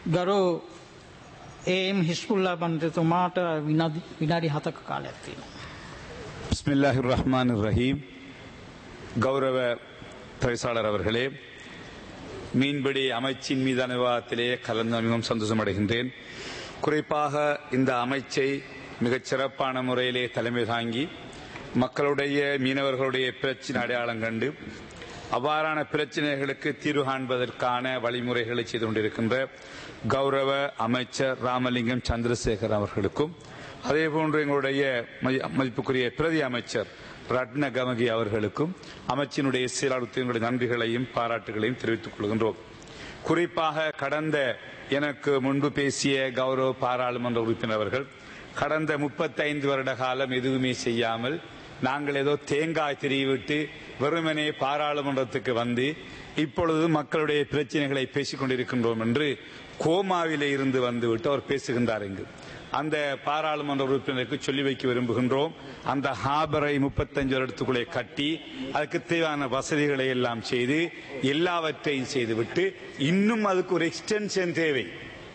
ගරු ඒම් හිස්පුල්ලා පන්තතුමාට විනාඩි විනාඩි හතක කාලයක් තියෙනවා. பிஸ்மில்லாஹிர் ரஹ்மான் ரஹீம் கௌரவ பேசாளர் அவர்களே மீன்பிடி அமைச்சின் மீதான விவாதத்திலே கலந்து மிகவும் சந்தோஷம் அடைகின்றேன் குறிப்பாக இந்த அமைச்சை மிகச் சிறப்பான முறையிலே தலைமை தாங்கி மக்களுடைய மீனவர்களுடைய பிரச்சனை அடையாளம் கண்டு அவ்வாறான பிரச்சனைகளுக்கு தீர்வு காண்பதற்கான வழிமுறைகளை செய்து கொண்டிருக்கின்ற கௌரவ அமைச்சர் ராமலிங்கம் சந்திரசேகர் அவர்களுக்கும் அதேபோன்று எங்களுடைய மதி- மதிப்புக்குரிய பிரதி அமைச்சர் ரட்ன கமகி அவர்களுக்கும் அமைச்சினுடைய செயலாளர் எங்களுடைய நன்றிகளையும் பாராட்டுகளையும் தெரிவித்துக் கொள்கின்றோம் குறிப்பாக கடந்த எனக்கு முன்பு பேசிய கௌரவ பாராளுமன்ற உறுப்பினர் அவர்கள் கடந்த 35 வருட காலம் எதுவுமே செய்யாமல் நாங்கள் ஏதோ தேங்காய் திரிவிட்டு வெறுமனே பாராளுமன்றத்துக்கு வந்து இப்பொழுது மக்களுடைய பிரச்சனைகளை பேசிக் கொண்டிருக்கின்றோம் என்று கோமாவிலே இருந்து வந்துவிட்டு அவர் பேசுகின்றார் இங்கு அந்த பாராளுமன்ற உறுப்பினருக்கு சொல்லி வைக்க விரும்புகின்றோம் அந்த ஹாபரை முப்பத்தஞ்சு வருடத்துக்குள்ளே கட்டி அதுக்கு தேவையான வசதிகளை எல்லாம் செய்து எல்லாவற்றையும் செய்துவிட்டு இன்னும் அதுக்கு ஒரு எக்ஸ்டென்ஷன் தேவை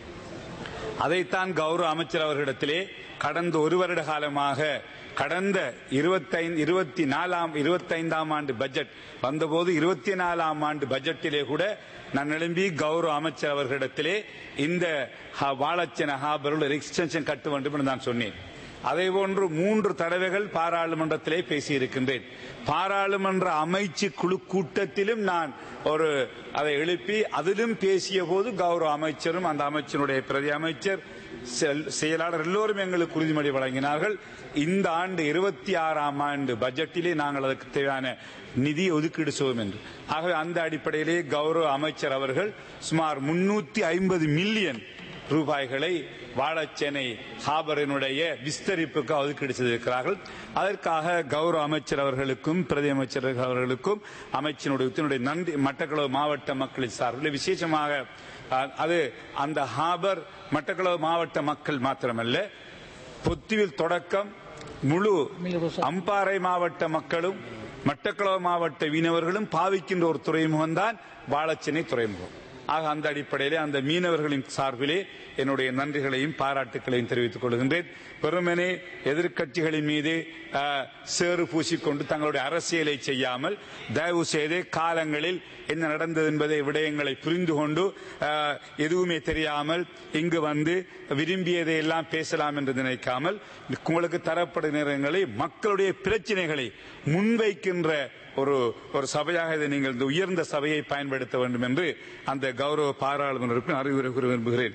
அதைத்தான் கௌரவ அமைச்சர் அவர்களிடத்திலே கடந்த ஒரு வருட காலமாக கடந்த இருபத்தைந்து இருபத்தி நாலாம் இருபத்தைந்தாம் ஆண்டு பட்ஜெட் வந்தபோது இருபத்தி நாலாம் ஆண்டு பட்ஜெட்டிலே கூட நான் எழும்பி கௌரவ அமைச்சர் அவர்களிடத்திலே இந்த ஹ- வாழச்சன ஹாபரில் ஒரு எக்ஸ்டென்ஷன் கட்ட வேண்டும் என்று நான் சொன்னேன் அதே போன்று மூன்று தடவைகள் பாராளுமன்றத்திலே பேசியிருக்கின்றேன் பாராளுமன்ற அமைச்சு குழு கூட்டத்திலும் நான் ஒரு அதை எழுப்பி அதிலும் பேசிய போது கௌரவ அமைச்சரும் அந்த அமைச்சருடைய பிரதி அமைச்சர் செல்- செயலாளர் எல்லோரும் எங்களுக்கு உறுதிமொழி வழங்கினார்கள் இந்த ஆண்டு இருபத்தி ஆறாம் ஆண்டு பட்ஜெட்டிலே நாங்கள் அதற்கு தேவையான நிதி ஒதுக்கீடு செய்வோம் என்று ஆகவே அந்த அடிப்படையிலே கௌரவ அமைச்சர் அவர்கள் சுமார் முன்னூத்தி ஐம்பது மில்லியன் ரூபாய்களை வாழச்சேனை ஹாபரினுடைய விஸ்தரிப்புக்கு ஒதுக்கீடு செய்திருக்கிறார்கள் அதற்காக கௌரவ அமைச்சர் அவர்களுக்கும் பிரதி அமைச்சர் அவர்களுக்கும் அமைச்சினுடைய உத்தினுடைய நன்றி மட்டக்களவு மாவட்ட மக்களின் சார்பில் விசேஷமாக அஹ், அது அந்த ஹாபர் மட்டக்களவு மாவட்ட மக்கள் மாத்திரமல்ல பொத்துவில் தொடக்கம் முழு அம்பாறை மாவட்ட மக்களும் மட்டக்களவு மாவட்ட மீனவர்களும் பாவிக்கின்ற ஒரு துறைமுகம்தான் வாழச்சேனை துறைமுகம் ஆக அந்த அடிப்படையிலே அந்த மீனவர்களின் சார்பிலே என்னுடைய நன்றிகளையும் பாராட்டுகளையும் தெரிவித்துக் கொள்கின்றேன் வெறுமனே எதிர்க்கட்சிகளின் மீது அஹ், சேறு பூசிக்கொண்டு தங்களுடைய அரசியலை செய்யாமல் தயவு செய்து காலங்களில் என்ன நடந்தது என்பதை விடயங்களை புரிந்து கொண்டு அஹ், எதுவுமே தெரியாமல் இங்கு வந்து விரும்பியதை எல்லாம் பேசலாம் என்று நினைக்காமல் உங்களுக்கு தரப்படும் நேரங்களை மக்களுடைய பிரச்சனைகளை முன்வைக்கின்ற ஒரு ஒரு சபையாக இதை நீங்கள் இந்த உயர்ந்த சபையை பயன்படுத்த வேண்டும் என்று அந்த கௌரவ பாராளுமன்ற உறுப்பினர் அறிவுரை கூற விரும்புகிறேன்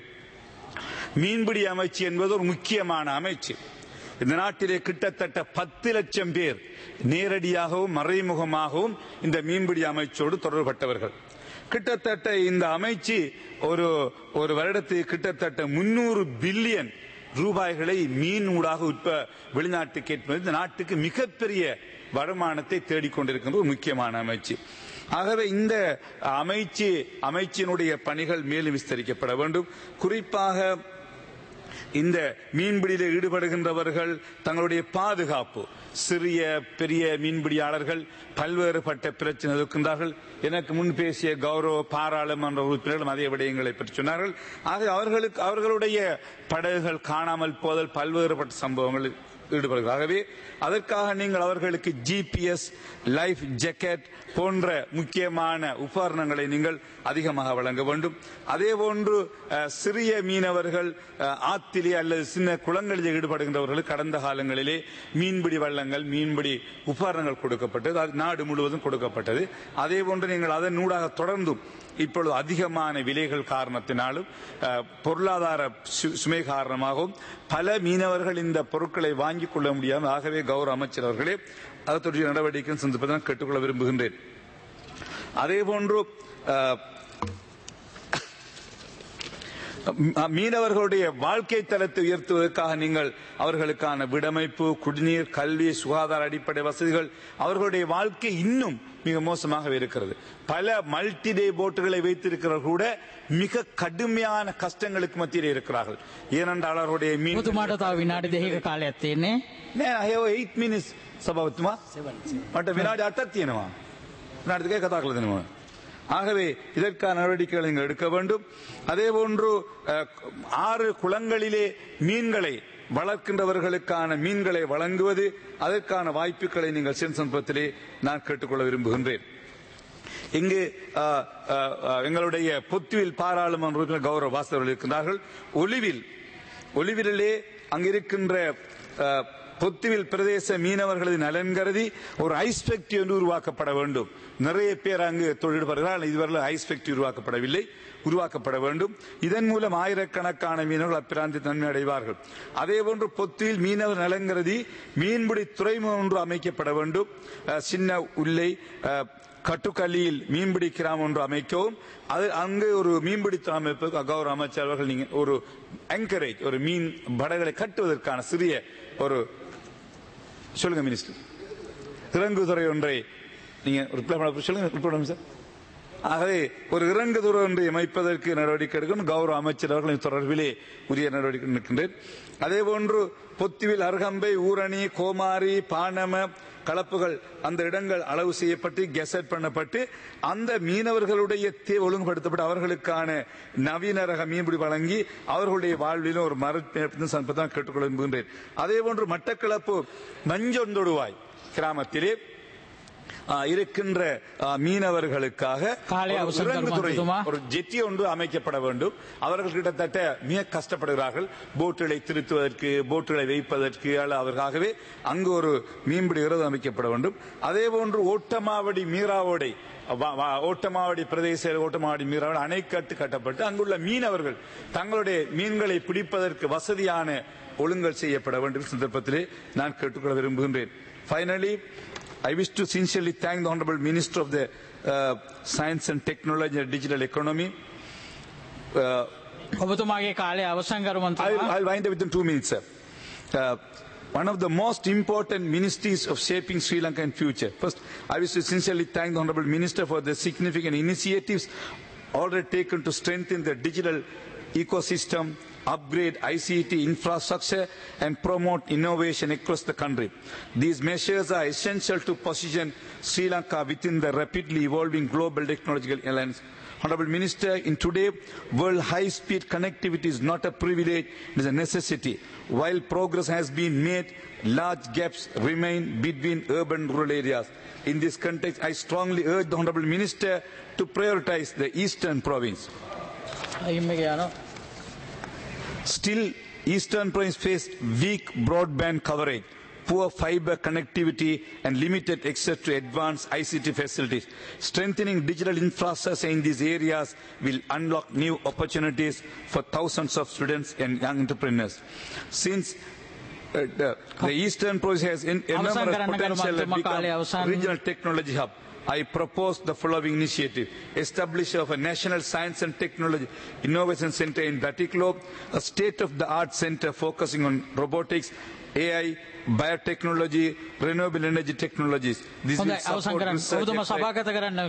மீன்பிடி அமைச்சு என்பது ஒரு முக்கியமான அமைச்சு இந்த நாட்டிலே கிட்டத்தட்ட பத்து லட்சம் பேர் நேரடியாகவும் மறைமுகமாகவும் இந்த மீன்பிடி அமைச்சோடு தொடர்பட்டவர்கள் கிட்டத்தட்ட இந்த அமைச்சு ஒரு ஒரு வருடத்துக்கு கிட்டத்தட்ட முன்னூறு பில்லியன் ரூபாய்களை மீன் ஊடாக உட்ப வெளிநாட்டுக்கு ஏற்பது இந்த நாட்டுக்கு மிகப்பெரிய வருமானத்தை தேடிக்கொண்டிருக்கின்ற ஒரு முக்கியமான அமைச்சு ஆகவே இந்த அமைச்சு அமைச்சினுடைய பணிகள் மேலும் விஸ்தரிக்கப்பட வேண்டும் குறிப்பாக இந்த மீன்பிடியில் ஈடுபடுகின்றவர்கள் தங்களுடைய பாதுகாப்பு சிறிய பெரிய மீன்பிடியாளர்கள் பல்வேறுபட்ட பிரச்சனை இருக்கின்றார்கள் எனக்கு முன் பேசிய கௌரவ பாராளுமன்ற உறுப்பினர்களும் அதே விடயங்களை பற்றி சொன்னார்கள் ஆக அவர்களுக்கு அவர்களுடைய படகுகள் காணாமல் போதல் பல்வேறுபட்ட சம்பவங்கள் ஈடுபடுகிறார் ஆகவே அதற்காக நீங்கள் அவர்களுக்கு ஜிபிஎஸ் லைஃப் ஜாக்கெட் போன்ற முக்கியமான உபகரணங்களை நீங்கள் அதிகமாக வழங்க வேண்டும் அதே போன்று அஹ், சிறிய மீனவர்கள் அஹ், ஆத்திலே அல்லது சின்ன குளங்களில் ஈடுபடுகின்றவர்களுக்கு கடந்த காலங்களிலே மீன்பிடி வள்ளங்கள் மீன்பிடி உபகரணங்கள் கொடுக்கப்பட்டது அது நாடு முழுவதும் கொடுக்கப்பட்டது அதே போன்று நீங்கள் அதன் ஊடாக தொடர்ந்தும் இப்பொழுது அதிகமான விலைகள் காரணத்தினாலும் அஹ், பொருளாதார சு- சுமை காரணமாகவும் பல மீனவர்கள் இந்த பொருட்களை வாங்கிக் கொள்ள முடியாமல் ஆகவே கௌரவ அமைச்சர் அவர்களே அது தொடர்பான நடவடிக்கை சந்திப்பதை கேட்டுக்கொள்ள விரும்புகின்றேன் அதே போன்று அஹ், ம- மீனவர்களுடைய வாழ்க்கை தரத்தை உயர்த்துவதற்காக நீங்கள் அவர்களுக்கான விடமைப்பு குடிநீர் கல்வி சுகாதார அடிப்படை வசதிகள் அவர்களுடைய வாழ்க்கை இன்னும் மிக மோசமாக இருக்கிறது பல மல்டி டே போட்டுகளை வைத்திருக்கிறவர்கள் கூட மிக கடுமையான கஷ்டங்களுக்கு மத்தியில் இருக்கிறார்கள் ஏனென்றால் அவர்களுடைய மீன் ඔබතුමාට තව විනාඩි දෙක කාලයක් තියෙන්නේ. නෑ අයෝ 8 මිනිස් සභාවතුමා මට විනාඩි 8ක් තියෙනවා විනාඩි දෙකක් කතා කරලා දෙනවා ஆகவே இதற்கான நடவடிக்கைகளை நீங்கள் எடுக்க வேண்டும் அதே போன்று அஹ், ஆறு குளங்களிலே மீன்களை வளர்க்கின்றவர்களுக்கான மீன்களை வழங்குவது அதற்கான வாய்ப்புகளை நீங்கள் சென் சந்தர்ப்பத்திலே நான் கேட்டுக்கொள்ள விரும்புகின்றேன் இங்கு அஹ், அஹ், அஹ், எங்களுடைய பொத்துவில் பாராளுமன்ற உறுப்பினர் கௌரவ வாசவர்கள் இருக்கின்றார்கள் ஒலிவில் ஒலிவிலே அங்கிருக்கின்ற அஹ், பொத்துவில் பிரதேச மீனவர்களது நலன் கருதி ஒரு ஐஸ் ஃபேக்டரி ஒன்று உருவாக்கப்பட வேண்டும் நிறைய பேர் அங்கு தொழில்படுகிறார்கள் இதுவரை ஐஸ் ஃபேக்டரி உருவாக்கப்படவில்லை உருவாக்கப்பட வேண்டும் இதன் மூலம் ஆயிரக்கணக்கான மீனவர்கள் அப்பிராந்தி நன்மை அடைவார்கள் அதே போன்று பொத்தியில் மீனவர் நலன் கருதி மீன்பிடி துறைமுகம் ஒன்று அமைக்கப்பட வேண்டும் அஹ், சின்ன உள்ளை அஹ், கட்டுக்கல்லியில் மீன்பிடி கிராமம் ஒன்று அமைக்கவும் அது அங்கு ஒரு மீன்பிடி அமைப்பு கௌரவ அமைச்சர் அவர்கள் நீங்க ஒரு என்கரேஜ் ஒரு மீன் படகளை கட்டுவதற்கான சிறிய ஒரு சொல்லுங்க மினிஸ்டர் இறங்குதுறை ஒன்றை நீங்க reply பண்ண- சொல்லுங்க reply பண்ணுங்க சார் ஆகவே ஒரு இறங்குதுறை ஒன்றை அமைப்பதற்கு நடவடிக்கை எடுக்கணும் கௌரவ அமைச்சர் அவர்களின் தொடர்பிலே உரிய நடவடிக்கை நிற்கின்றேன் அதே போன்று பொத்துவில் அருகம்பை ஊரணி கோமாரி பானம கலப்புகள் அந்த இடங்கள் அளவு செய்யப்பட்டு கெசட் பண்ணப்பட்டு அந்த மீனவர்களுடைய தே ஒழுங்குபடுத்தப்பட்டு அவர்களுக்கான நவீன ரக மீன்பிடி வழங்கி அவர்களுடைய வாழ்விலும் ஒரு மரத்தை சம்பத்தான் கேட்டுக்கொள்ள விரும்புகின்றேன் அதே போன்று மட்டக்களப்பு மஞ்சொந்தொடுவாய் கிராமத்திலே ஆ, இருக்கின்ற ஆ, மீனவர்களுக்காக காலை ஒரு அவசரம் இறங்குதுறை, தருமா? ஒரு ஜெட்டி ஒன்று அமைக்கப்பட வேண்டும் அவர்கள் கிட்டத்தட்ட மிக கஷ்டப்படுகிறார்கள் போட்டுகளை திருத்துவதற்கு போட்டுகளை வைப்பதற்கு அல்ல அவர்களுக்காகவே அங்கு ஒரு மீன்பிடி விரதம் அமைக்கப்பட வேண்டும் அதே போன்று ஓட்டமாவடி மீராவோடை வ- வ- ஓட்டமாவடி பிரதேச ஓட்டமாவடி மீராவோட அணைக்கட்டு கட்டப்பட்டு அங்குள்ள மீனவர்கள் தங்களுடைய மீன்களை பிடிப்பதற்கு வசதியான ஒழுங்கல் செய்யப்பட வேண்டும் சந்தர்ப்பத்திலே நான் கேட்டுக்கொள்ள விரும்புகின்றேன் finally I wish to sincerely thank the Honorable Minister of the uh, Science and Technology and Digital Economy. Uh, ඔබතුමාගේ කාලය අවසන් කරු I'll, මන්ත්‍රී I'll wind up within two minutes, sir. Uh, one of the most important ministries of shaping Sri Lankan future. First, I wish to sincerely thank the Honorable Minister for the significant initiatives already taken to strengthen the digital ecosystem, upgrade ICT infrastructure, and promote innovation across the country. These measures are essential to position Sri Lanka within the rapidly evolving global technological alliance Honorable Minister, in today world high-speed connectivity is not a privilege, it is a necessity. While progress has been made, large gaps remain between urban and rural areas. In this context, I strongly urge the Honorable Minister to prioritize the eastern province. ඉම්ම යන Still, eastern province face weak broadband coverage, poor fiber connectivity and limited access to advanced ICT facilities. Strengthening digital infrastructure in these areas will unlock new opportunities for thousands of students and young entrepreneurs. Since uh, the, the eastern province has en- enormous කරන්න කරු potential to මන්ත්‍රී කාලය become අවසන්. regional technology hub. I propose the following initiative. Establish of a National Science and Technology Innovation Center in Batiklo, a state-of-the-art center focusing on robotics, AI, biotechnology, renewable energy technologies. This will හොඳයි අවසන් support කරන්න research ඔබතුම efforts. සභාගත කරන්න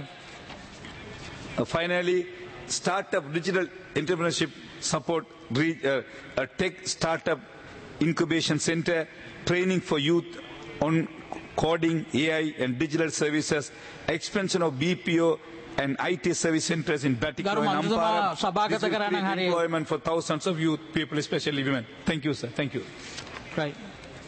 Uh, Finally, startup digital entrepreneurship support, re, uh, a tech startup incubation center, training for youth on coding, AI and digital services, expansion of BPO and IT service centers in Batiklo ගරු and මන්ත්‍රතුමා Ampara. සභාගත This will කරන්න create හරිය. employment for thousands of youth people, especially women. Thank you, sir. Thank you. right.